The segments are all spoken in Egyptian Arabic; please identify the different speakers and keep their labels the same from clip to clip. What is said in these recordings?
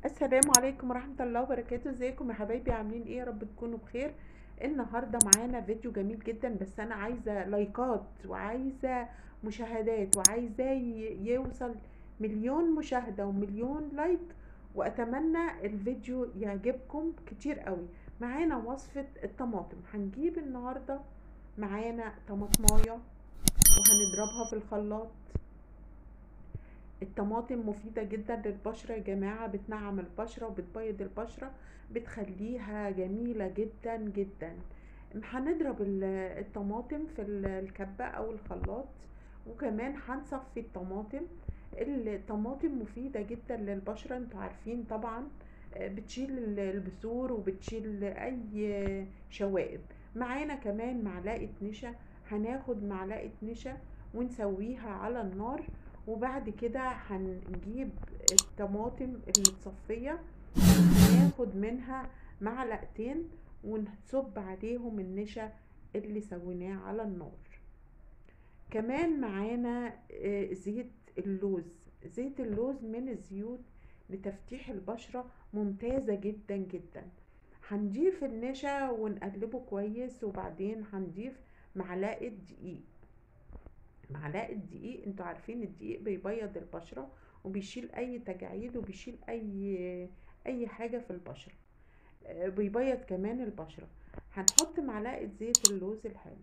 Speaker 1: السلام عليكم ورحمة الله وبركاته ازيكم يا حبايبي عاملين ايه يا رب تكونوا بخير النهاردة معانا فيديو جميل جدا بس انا عايزة لايكات وعايزة مشاهدات وعايزة ي- يوصل مليون مشاهدة ومليون لايك واتمنى الفيديو يعجبكم كتير قوي معانا وصفة الطماطم هنجيب النهاردة معانا طماطماية وهنضربها في الخلاط الطماطم مفيدة جدا للبشرة يا جماعة بتنعم البشرة وبتبيض البشرة بتخليها جميلة جدا جدا هنضرب ال- الطماطم في ال- الكبة او الخلاط وكمان هنصفي الطماطم الطماطم مفيدة جدا للبشرة انتوا عارفين طبعا آه، بتشيل ال- البثور وبتشيل اي شوائب معانا كمان معلقة نشا هناخد معلقة نشا ونسويها على النار وبعد كده هنجيب الطماطم المتصفية هناخد منها معلقتين ونصب عليهم النشا اللي سويناه على النار كمان معانا آه، زيت اللوز زيت اللوز من الزيوت لتفتيح البشرة ممتازة جدا جدا هنضيف النشا ونقلبه كويس وبعدين هنضيف معلقة دقيق معلقة دقيق انتوا عارفين الدقيق بيبيض البشرة وبيشيل اي تجاعيد وبيشيل اي اي حاجة في البشرة آه، بيبيض كمان البشرة هنحط معلقة زيت اللوز الحلو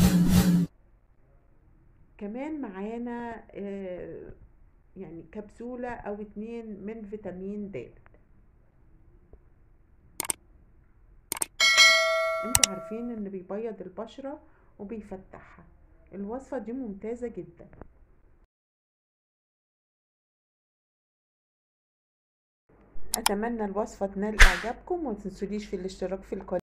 Speaker 1: كمان معانا آه، يعني كبسولة او اتنين من فيتامين د انتوا عارفين ان بيبيض البشرة وبيفتحها الوصفة دي ممتازة جدا اتمنى الوصفة تنال اعجابكم ومتنسوليش في الاشتراك في القناة